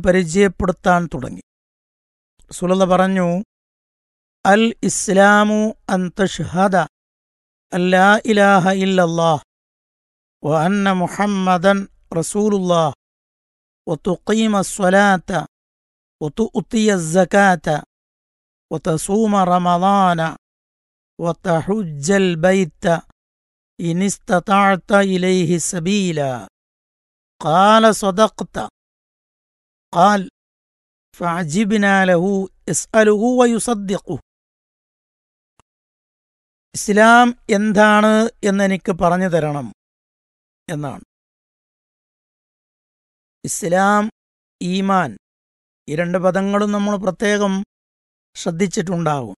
പരിചയപ്പെടുത്താൻ തുടങ്ങി സുലത പറഞ്ഞു അൽ ഇസ്ലാമു അൻ തഷ്ഹദ അല്ലാ ഇലാഹ ഇല്ലല്ലാഹ് وأن محمدا رسول الله وتقيم الصلاة وتؤتي الزكاة وتصوم رمضان وتحج البيت إن استطعت إليه سبيلا قال صدقت قال فعجبنا له يسأله ويصدقه ഇസ്ലാം എന്താണ് എന്നെനിക്ക് പറഞ്ഞു തരണം എന്നാണ് ഇസ്ലാം ഈമാൻ ഈ രണ്ട് പദങ്ങളും നമ്മൾ പ്രത്യേകം ശ്രദ്ധിച്ചിട്ടുണ്ടാകും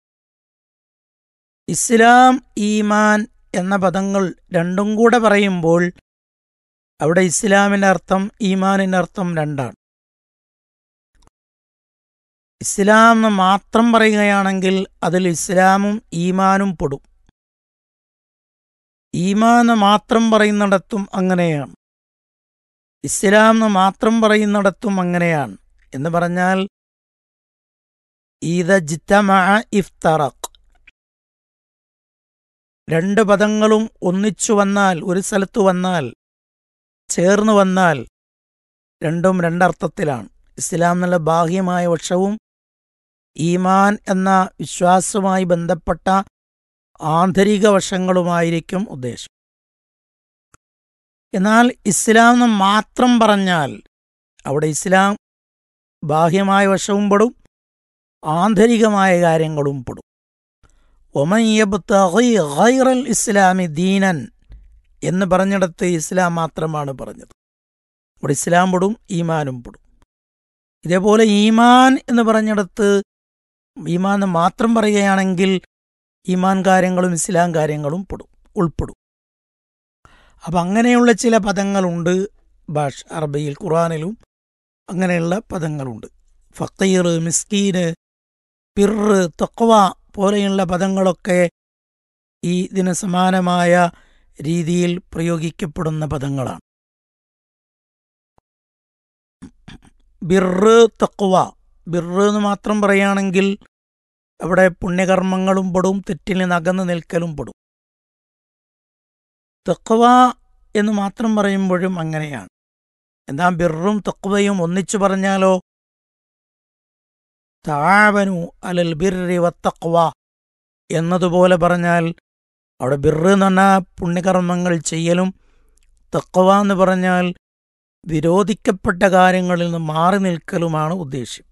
ഇസ്ലാം ഈമാൻ എന്ന പദങ്ങൾ രണ്ടും കൂടെ പറയുമ്പോൾ അവിടെ ഇസ്ലാമിൻ്റെ അർത്ഥം ഈമാനിൻ്റെ അർത്ഥം രണ്ടാണ് ഇസ്ലാം എന്ന് മാത്രം പറയുകയാണെങ്കിൽ അതിൽ ഇസ്ലാമും ഈമാനും പെടും ഈമാൻ എന്ന് മാത്രം പറയുന്നിടത്തും അങ്ങനെയാണ് ഇസ്ലാം എന്ന് മാത്രം പറയുന്നിടത്തും അങ്ങനെയാണ് എന്ന് പറഞ്ഞാൽ ഈദ ജിത്തമ ഇഫ്തറഖ് രണ്ട് പദങ്ങളും ഒന്നിച്ചു വന്നാൽ ഒരു സ്ഥലത്ത് വന്നാൽ ചേർന്ന് വന്നാൽ രണ്ടും രണ്ടർത്ഥത്തിലാണ് ഇസ്ലാം എന്നുള്ള ബാഹ്യമായ വശവും ഈമാൻ എന്ന വിശ്വാസവുമായി ബന്ധപ്പെട്ട ആന്തരിക വശങ്ങളുമായിരിക്കും ഉദ്ദേശം എന്നാൽ ഇസ്ലാം എന്ന് മാത്രം പറഞ്ഞാൽ അവിടെ ഇസ്ലാം ബാഹ്യമായ വശവും പെടും ആന്തരികമായ കാര്യങ്ങളും പെടും ഒമയ്യബ് ഇസ്ലാമി ദീനൻ എന്ന് പറഞ്ഞിടത്ത് ഇസ്ലാം മാത്രമാണ് പറഞ്ഞത് അവിടെ ഇസ്ലാം പെടും ഈമാനും പെടും ഇതേപോലെ ഈമാൻ എന്ന് പറഞ്ഞിടത്ത് ഈമാൻ എന്ന് മാത്രം പറയുകയാണെങ്കിൽ ഈമാൻ കാര്യങ്ങളും ഇസ്ലാം കാര്യങ്ങളും പെടും ഉൾപ്പെടും അപ്പം അങ്ങനെയുള്ള ചില പദങ്ങളുണ്ട് ഭാഷ അറബിയിൽ ഖുറാനിലും അങ്ങനെയുള്ള പദങ്ങളുണ്ട് ഫക്കീർ മിസ്കീന് പിറ് തക്വ പോലെയുള്ള പദങ്ങളൊക്കെ ഈ ഇതിന് സമാനമായ രീതിയിൽ പ്രയോഗിക്കപ്പെടുന്ന പദങ്ങളാണ് ബിറ് തക്വ ബിറ് എന്ന് മാത്രം പറയുകയാണെങ്കിൽ അവിടെ പുണ്യകർമ്മങ്ങളും പെടും തെറ്റിൽ നിന്ന് അകന്നു നിൽക്കലും പെടും തക്വ എന്ന് മാത്രം പറയുമ്പോഴും അങ്ങനെയാണ് എന്താ ബിറും തക്വയും ഒന്നിച്ചു പറഞ്ഞാലോ താവനു അലൽ ബിർറി വത്തക്വ എന്നതുപോലെ പറഞ്ഞാൽ അവിടെ ബിറ് എന്ന് പറഞ്ഞാൽ പുണ്യകർമ്മങ്ങൾ ചെയ്യലും തക്വ എന്ന് പറഞ്ഞാൽ വിരോധിക്കപ്പെട്ട കാര്യങ്ങളിൽ നിന്ന് മാറി നിൽക്കലുമാണ് ഉദ്ദേശ്യം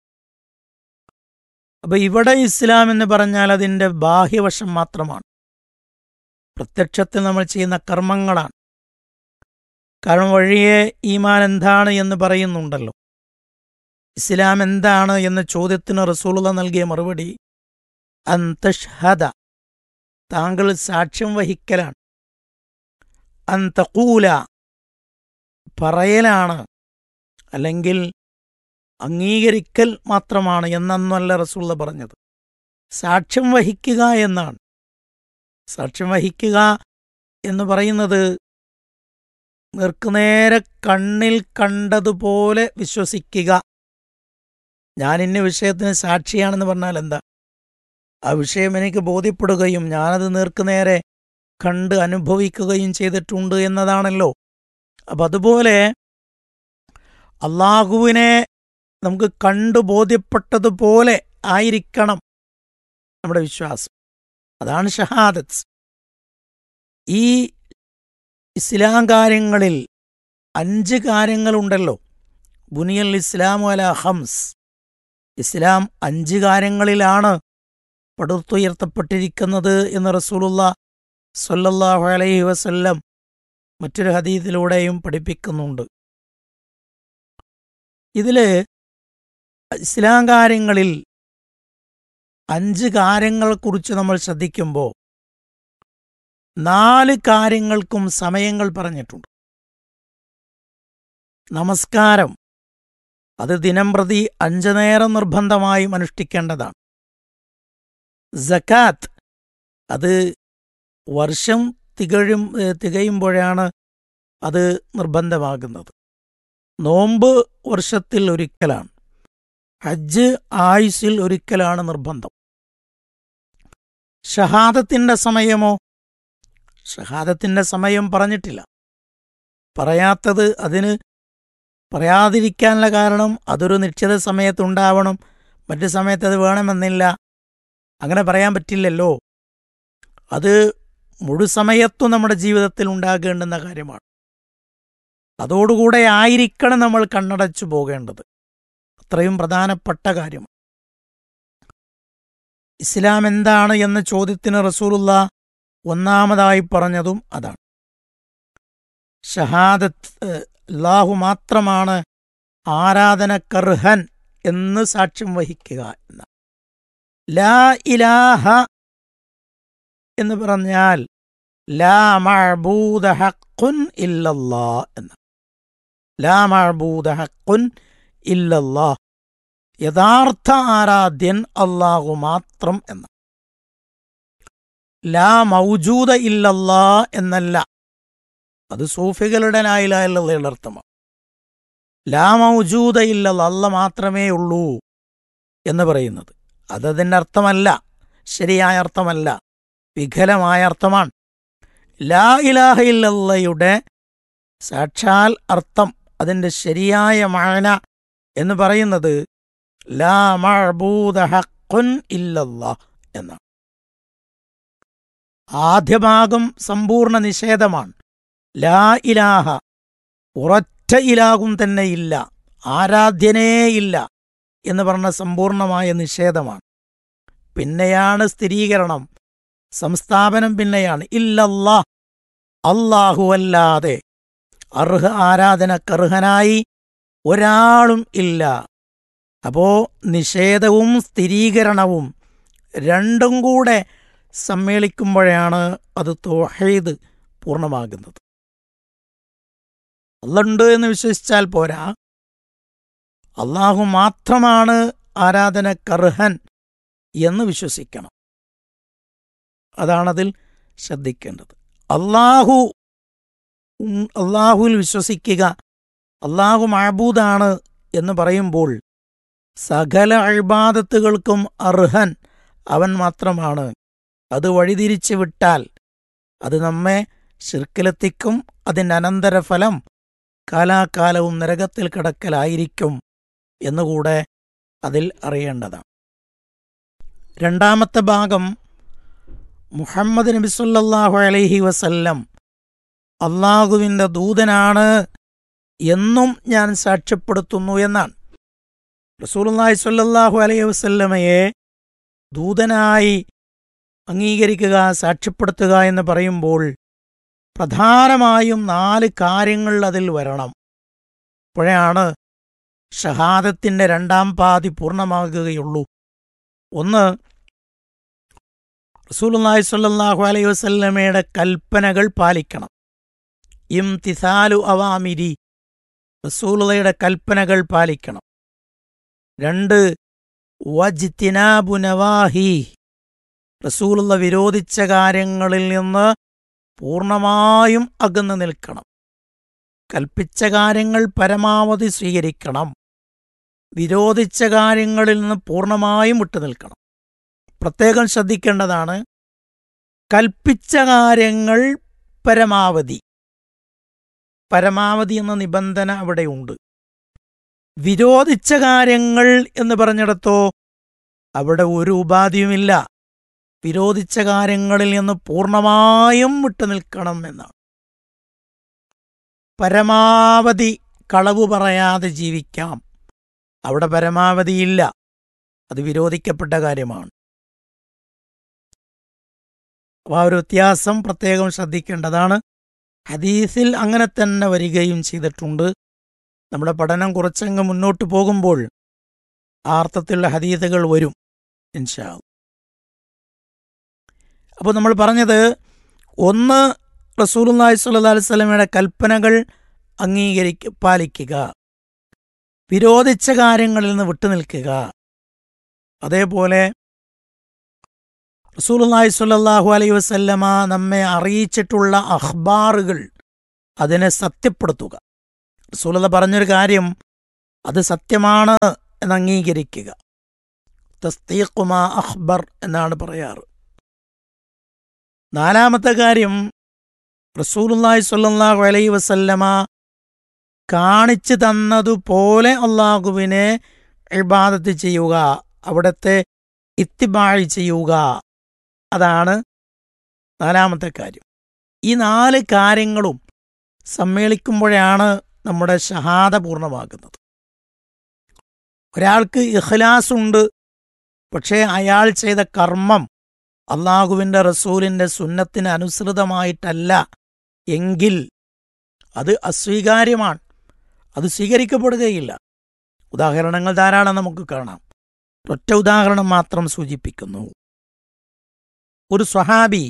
അപ്പൊ ഇവിടെ ഇസ്ലാം എന്ന് പറഞ്ഞാൽ അതിൻ്റെ ബാഹ്യവശം മാത്രമാണ് പ്രത്യക്ഷത്തിൽ നമ്മൾ ചെയ്യുന്ന കർമ്മങ്ങളാണ് കാരണം വഴിയെ ഈമാൻ എന്താണ് എന്ന് പറയുന്നുണ്ടല്ലോ ഇസ്ലാം എന്താണ് എന്ന ചോദ്യത്തിന് റസൂലുള്ള നൽകിയ മറുപടി അന്തഷ്ഹദ താങ്കൾ സാക്ഷ്യം വഹിക്കലാണ് അന്തകൂല പറയലാണ് അല്ലെങ്കിൽ അംഗീകരിക്കൽ മാത്രമാണ് എന്നൊന്നല്ല റസൂള്ള പറഞ്ഞത് സാക്ഷ്യം വഹിക്കുക എന്നാണ് സാക്ഷ്യം വഹിക്കുക എന്ന് പറയുന്നത് നേർക്കുനേരെ കണ്ണിൽ കണ്ടതുപോലെ വിശ്വസിക്കുക ഞാൻ ഇന്ന വിഷയത്തിന് സാക്ഷിയാണെന്ന് പറഞ്ഞാൽ എന്താ ആ വിഷയം എനിക്ക് ബോധ്യപ്പെടുകയും ഞാനത് നേർക്കുനേരെ കണ്ട് അനുഭവിക്കുകയും ചെയ്തിട്ടുണ്ട് എന്നതാണല്ലോ അപ്പം അതുപോലെ അള്ളാഹുവിനെ നമുക്ക് കണ്ടു ബോധ്യപ്പെട്ടതുപോലെ ആയിരിക്കണം നമ്മുടെ വിശ്വാസം അതാണ് ഷഹാദത്ത് ഈ ഇസ്ലാം കാര്യങ്ങളിൽ അഞ്ച് കാര്യങ്ങളുണ്ടല്ലോ ബുനിയൽ ഇസ്ലാമു അല ഹംസ് ഇസ്ലാം അഞ്ച് കാര്യങ്ങളിലാണ് പടുത്തുയർത്തപ്പെട്ടിരിക്കുന്നത് എന്ന് റസൂലുള്ള സൊല്ലാഹു അലൈഹി വസല്ലം മറ്റൊരു ഹദീദിലൂടെയും പഠിപ്പിക്കുന്നുണ്ട് ഇതില് ഇസ്ലാം കാര്യങ്ങളിൽ അഞ്ച് കാര്യങ്ങളെക്കുറിച്ച് നമ്മൾ ശ്രദ്ധിക്കുമ്പോൾ നാല് കാര്യങ്ങൾക്കും സമയങ്ങൾ പറഞ്ഞിട്ടുണ്ട് നമസ്കാരം അത് ദിനം പ്രതി അഞ്ചു നേരം നിർബന്ധമായും അനുഷ്ഠിക്കേണ്ടതാണ് ജക്കാത്ത് അത് വർഷം തികഴും തികയുമ്പോഴാണ് അത് നിർബന്ധമാകുന്നത് നോമ്പ് വർഷത്തിൽ ഒരിക്കലാണ് ഹജ്ജ് ആയുസിൽ ഒരിക്കലാണ് നിർബന്ധം ഷഹാദത്തിന്റെ സമയമോ ഷഹാദത്തിന്റെ സമയം പറഞ്ഞിട്ടില്ല പറയാത്തത് അതിന് പറയാതിരിക്കാനുള്ള കാരണം അതൊരു നിശ്ചിത സമയത്തുണ്ടാവണം മറ്റു സമയത്ത് അത് വേണമെന്നില്ല അങ്ങനെ പറയാൻ പറ്റില്ലല്ലോ അത് മുഴുസമയത്തും നമ്മുടെ ജീവിതത്തിൽ ഉണ്ടാകേണ്ടുന്ന കാര്യമാണ് അതോടുകൂടെ ആയിരിക്കണം നമ്മൾ കണ്ണടച്ചു പോകേണ്ടത് അത്രയും പ്രധാനപ്പെട്ട കാര്യമാണ് ഇസ്ലാം എന്താണ് എന്ന ചോദ്യത്തിന് റസൂലുള്ള ഒന്നാമതായി പറഞ്ഞതും അതാണ് ഷഹാദത്ത് അല്ലാഹു മാത്രമാണ് ആരാധനക്കർഹൻ എന്ന് സാക്ഷ്യം വഹിക്കുക എന്ന ലാ ഇലാഹ എന്ന് പറഞ്ഞാൽ ലാ മഅബൂദ ഹഖുൻ ഇല്ലല്ലാ എന്ന് ലാ മഅബൂദ ഹഖുൻ ഇല്ലല്ലാ യഥാർത്ഥ ആരാധ്യൻ അള്ളാഹു മാത്രം എന്ന് ലാ മൗജൂദ ഇല്ലല്ലാ എന്നല്ല അത് സൂഫികളുടെ ലായിലുള്ള അർത്ഥമാണ് ലാ മൗജൂദ ഇല്ലല്ല അല്ല മാത്രമേ ഉള്ളൂ എന്ന് പറയുന്നത് അതതിൻ്റെ അർത്ഥമല്ല ശരിയായ അർത്ഥമല്ല വികലമായ അർത്ഥമാണ് ലാ ഇലാഹ ഇല്ലല്ലയുടെ സാക്ഷാൽ അർത്ഥം അതിൻ്റെ ശരിയായ മാന എന്ന് പറയുന്നത് ലാ മഅബൂദ ഹഖുൻ ഇല്ലല്ലാ എന്നാണ് ആദ്യ ഭാഗം സമ്പൂർണ്ണ നിഷേധമാണ് ലാ ഇലാഹ ഉറച്ച ഇലാകും തന്നെ ഇല്ല ആരാധ്യനേ ഇല്ല എന്ന് പറഞ്ഞ സമ്പൂർണമായ നിഷേധമാണ് പിന്നെയാണ് സ്ഥിരീകരണം സംസ്ഥാപനം പിന്നെയാണ് ഇല്ലല്ലാ അല്ലാഹുവല്ലാതെ അർഹ ആരാധനക്കർഹനായി ഒരാളും ഇല്ല അപ്പോ നിഷേധവും സ്ഥിരീകരണവും രണ്ടും കൂടെ സമ്മേളിക്കുമ്പോഴാണ് അത് തോഹീദ് പൂർണ്ണമാകുന്നത് അല്ലുണ്ട് എന്ന് വിശ്വസിച്ചാൽ പോരാ അള്ളാഹു മാത്രമാണ് ആരാധനക്കർഹൻ എന്ന് വിശ്വസിക്കണം അതാണതിൽ ശ്രദ്ധിക്കേണ്ടത് അള്ളാഹു അള്ളാഹുവിൽ വിശ്വസിക്കുക അള്ളാഹു മഹബൂദാണ് എന്ന് പറയുമ്പോൾ സകല അഴിബാദത്തുകൾക്കും അർഹൻ അവൻ മാത്രമാണ് അത് വഴിതിരിച്ചു വിട്ടാൽ അത് നമ്മെ ശിർക്കിലെത്തിക്കും അതിൻ്റെ അനന്തരഫലം കാലാകാലവും നരകത്തിൽ കിടക്കലായിരിക്കും എന്നുകൂടെ അതിൽ അറിയേണ്ടതാണ് രണ്ടാമത്തെ ഭാഗം മുഹമ്മദ് നബി സല്ലല്ലാഹു അലൈഹി വസല്ലം അള്ളാഹുവിൻ്റെ ദൂതനാണ് എന്നും ഞാൻ സാക്ഷ്യപ്പെടുത്തുന്നു എന്നാണ് റസൂലുള്ളാഹി സ്വല്ലല്ലാഹു അലൈഹി വസല്ലമയെ ദൂതനായി അംഗീകരിക്കുക സാക്ഷ്യപ്പെടുത്തുക എന്ന് പറയുമ്പോൾ പ്രധാനമായും നാല് കാര്യങ്ങൾ അതിൽ വരണം അപ്പോഴാണ് ഷഹാദത്തിന്റെ രണ്ടാം പാതി പൂർണ്ണമാകുകയുള്ളൂ ഒന്ന് റസൂലുള്ളാഹി സ്വല്ലല്ലാഹു അലൈഹി വസല്ലമയുടെ കൽപ്പനകൾ പാലിക്കണം ഇംതിസാലു അവാമിരി റസൂലുള്ളയുടെ കൽപ്പനകൾ പാലിക്കണം രണ്ട് വജ്തിനാബു നവാഹി റസൂലുള്ള വിരോധിച്ച കാര്യങ്ങളിൽ നിന്ന് പൂർണ്ണമായും അകന്നു നിൽക്കണം കൽപ്പിച്ച കാര്യങ്ങൾ പരമാവധി സ്വീകരിക്കണം വിരോധിച്ച കാര്യങ്ങളിൽ നിന്ന് പൂർണ്ണമായും വിട്ടുനിൽക്കണം പ്രത്യേകം ശ്രദ്ധിക്കേണ്ടതാണ് കൽപ്പിച്ച കാര്യങ്ങൾ പരമാവധി പരമാവധി എന്ന നിബന്ധന അവിടെയുണ്ട് വിരോധിച്ച കാര്യങ്ങൾ എന്ന് പറഞ്ഞിടത്തോ അവിടെ ഒരു ഉപാധിയുമില്ല വിരോധിച്ച കാര്യങ്ങളിൽ നിന്ന് പൂർണ്ണമായും വിട്ടുനിൽക്കണം എന്നാണ് പരമാവധി കളവ് പറയാതെ ജീവിക്കാം അവിടെ പരമാവധിയില്ല അത് വിരോധിക്കപ്പെട്ട കാര്യമാണ് അപ്പോൾ ആ ഒരു വ്യത്യാസം പ്രത്യേകം ശ്രദ്ധിക്കേണ്ടതാണ് ഹദീസിൽ അങ്ങനെ തന്നെ വരികയും ചെയ്തിട്ടുണ്ട് നമ്മുടെ പഠനം കുറച്ചങ്ങ് മുന്നോട്ട് പോകുമ്പോൾ ആ അർത്ഥത്തിലുള്ള ഹദീസുകൾ വരും ഇൻഷാ അപ്പോൾ നമ്മൾ പറഞ്ഞത് ഒന്ന് റസൂലുല്ലാഹി സ്വല്ലല്ലാഹി അലൈഹി വസല്ലമയുടെ കൽപ്പനകൾ അംഗീകരിക്ക പാലിക്കുക വിരോധിച്ച കാര്യങ്ങളിൽ നിന്ന് വിട്ടുനിൽക്കുക അതേപോലെ റസൂലുല്ലാഹി സ്വല്ലല്ലാഹു അലൈഹി വസല്ലമ നമ്മെ അറിയിച്ചിട്ടുള്ള അഖ്ബാറുകൾ അതിനെ സത്യപ്പെടുത്തുക റസൂലത പറഞ്ഞൊരു കാര്യം അത് സത്യമാണ് എന്ന് അംഗീകരിക്കുക തസ്തീഖുമാ അഖ്ബർ എന്നാണ് പറയാറ് നാലാമത്തെ കാര്യം റസൂലുള്ളാഹി സ്വല്ലല്ലാഹു അലൈഹി വസല്ലമ കാണിച്ചു തന്നതുപോലെ അള്ളാഹുവിനെ ഇബാദത്ത് ചെയ്യുക അവിടുത്തെ ഇത്തിബാഴ് ചെയ്യുക അതാണ് നാലാമത്തെ കാര്യം ഈ നാല് കാര്യങ്ങളും സമ്മേളിക്കുമ്പോഴാണ് നമ്മുടെ ഷഹാദ പൂർണ്ണമാകുന്നത് ഒരാൾക്ക് ഇഖ്ലാസ് ഉണ്ട് പക്ഷേ അയാൾ ചെയ്ത കർമ്മം അള്ളാഹുവിൻ്റെ റസൂലിൻ്റെ സുന്നത്തിന് അനുസൃതമായിട്ടല്ല എങ്കിൽ അത് അസ്വീകാര്യമാണ് അത് സ്വീകരിക്കപ്പെടുകയില്ല ഉദാഹരണങ്ങൾ ധാരാളം നമുക്ക് കാണാം ഒറ്റ ഉദാഹരണം മാത്രം സൂചിപ്പിക്കുന്നു ഒരു സ്വഹാബി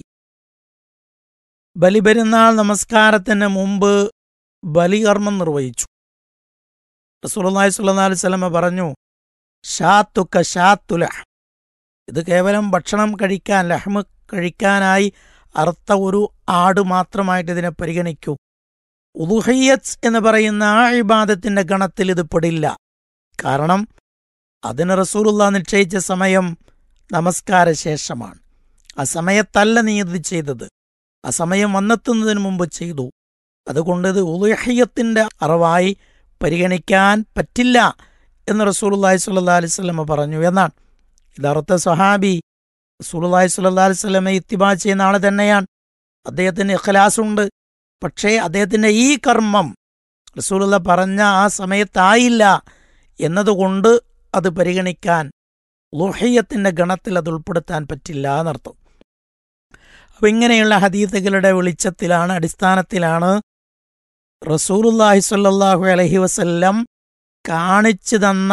ബലിപെരുന്നാൾ നമസ്കാരത്തിന് മുമ്പ് ബലികർമ്മം നിർവഹിച്ചു റസൂലുള്ളാഹി സ്വല്ലല്ലാഹു അലൈഹി വസല്ലമ പറഞ്ഞു ഷാത്തുക്ക ഷാത്തുല ഇത് കേവലം ഭക്ഷണം കഴിക്കാൻ ലഹ്മ് കഴിക്കാനായി അർത്ഥ ഒരു ആട് മാത്രമായിട്ട് ഇതിനെ പരിഗണിക്കൂ ഉദുഹയ്യത്ത് എന്ന് പറയുന്ന ആ ഇബാദത്തിന്റെ ഗണത്തിൽ ഇത് പെടില്ല കാരണം അതിന് റസൂലുള്ള നിശ്ചയിച്ച സമയം നമസ്കാര ശേഷമാണ് ആ സമയത്തല്ല നീ ഇത് ചെയ്തത് ആ സമയം വന്നെത്തുന്നതിന് മുമ്പ് ചെയ്തു അതുകൊണ്ട് ഇത് ഉദുഹയ്യത്തിന്റെ അറവായി പരിഗണിക്കാൻ പറ്റില്ല എന്ന് റസൂലുള്ളാഹി സ്വല്ലല്ലാഹി അലൈഹി വസല്ലമ പറഞ്ഞു എന്നാണ് ഇതറുത്ത സ്വഹാബി റസൂലുള്ളാഹി സ്വല്ലല്ലാഹി അലൈഹി വസല്ലമയെ ഇത്തിബാ ചെയ്യുന്ന ആൾ തന്നെയാണ് അദ്ദേഹത്തിന് ഇഖ്ലാസ് ഉണ്ട് പക്ഷേ അദ്ദേഹത്തിന്റെ ഈ കർമ്മം റസൂലുള്ള പറഞ്ഞ ആ സമയത്തായില്ല എന്നതുകൊണ്ട് അത് പരിഗണിക്കാൻ ലുഹയ്യത്തിന്റെ ഗണത്തിൽ അത് ഉൾപ്പെടുത്താൻ പറ്റില്ല എന്നർത്ഥം അപ്പൊ ഇങ്ങനെയുള്ള ഹദീസുകളുടെ വെളിച്ചത്തിലാണ് അടിസ്ഥാനത്തിലാണ് റസൂലുല്ലാഹി സ്വല്ലല്ലാഹു അലൈഹി വസല്ലം കാണിച്ചു തന്ന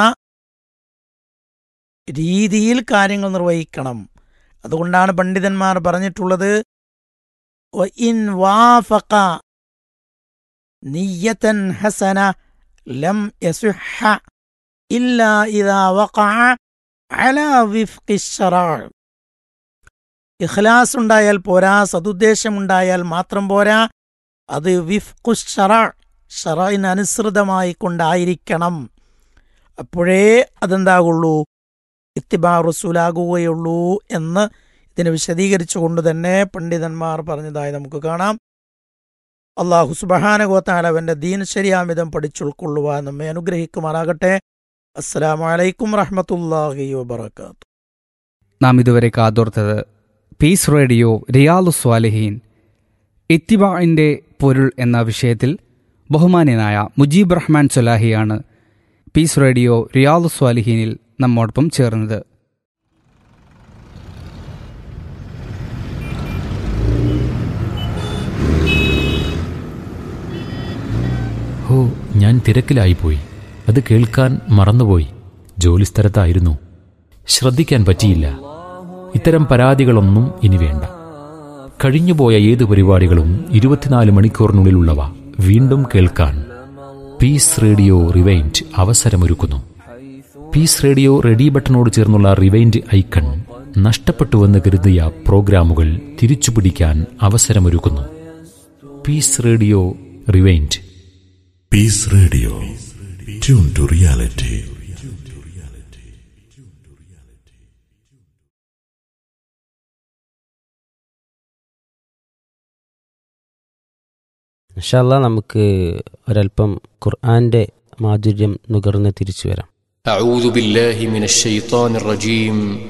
രീതിയിൽ കാര്യങ്ങൾ നിർവഹിക്കണം അതുകൊണ്ടാണ് പണ്ഡിതന്മാർ പറഞ്ഞിട്ടുള്ളത് ഇൻ വാഫഖ നിയ്യതൻ ഹസന ലം യസുഹ ഇല്ലാ ഇദാ വഖഅ അലാ വിഫ്ഖി ശറഅ ഇഖ്ലാസ് ഉണ്ടായാൽ പോരാ സതുദ്ദേശമുണ്ടായാൽ മാത്രം പോരാ അത് വിഫ്ഖു ഷറ ഷറയിന് അനുസൃതമായി കൊണ്ടായിരിക്കണം അപ്പോഴേ അതെന്താകുള്ളൂ ഇത്തിബാ റസൂലാകുകയുള്ളൂ എന്ന് ഇതിനെ വിശദീകരിച്ചുകൊണ്ട് തന്നെ പണ്ഡിതന്മാർ പറഞ്ഞതായി നമുക്ക് കാണാം അള്ളാഹു സുബഹാനഗോത്താൽ അവൻ്റെ ദീൻ ശരിയാമിതം പഠിച്ചുൾക്കൊള്ളുവാൻ നമ്മെ അനുഗ്രഹിക്കുമാറാകട്ടെ അസ്സലാമലൈക്കും റഹ്മത്തുല്ലാഹി വബർക്കാത്തു നാം ഇതുവരെ കാതോർത്തത് പീസ് റേഡിയോ റിയാലു സ്വാലിഹീൻ ഇത്തിബാഇൻ്റെ പൊരുൾ എന്ന വിഷയത്തിൽ ബഹുമാന്യനായ മുജീബ് റഹ്മാൻ സൊലാഹിയാണ് പീസ് റേഡിയോ റിയാലു സ്വാലിഹീനിൽ നമ്മോടൊപ്പം ചേർന്നത് ഹോ ഞാൻ തിരക്കിലായിപ്പോയി അത് കേൾക്കാൻ മറന്നുപോയി ജോലിസ്ഥലത്തായിരുന്നു ശ്രദ്ധിക്കാൻ പറ്റിയില്ല ഇത്തരം പരാതികളൊന്നും ഇനി വേണ്ട കഴിഞ്ഞുപോയ ഏത് പരിപാടികളും ഇരുപത്തിനാല് മണിക്കൂറിനുള്ളിലുള്ളവ വീണ്ടും കേൾക്കാൻ പീസ് റേഡിയോ റിവൈൻഡ് അവസരമൊരുക്കുന്നു പീസ് റേഡിയോ റെഡി ബട്ടണോട് ചേർന്നുള്ള റിവൈൻഡ് ഐക്കൺ നഷ്ടപ്പെട്ടുവെന്ന് കരുതിയ പ്രോഗ്രാമുകൾ തിരിച്ചുപിടിക്കാൻ അവസരമൊരുക്കുന്നു peace radio rewind Peace Radio. Tune to reality. ഇൻഷാല്ല നമുക്ക് ഒരല്പം ഖുർആന്റെ മാധുര്യം നുകർന്ന് തിരിച്ചു വരാം أعوذ بالله من الشيطان الرجيم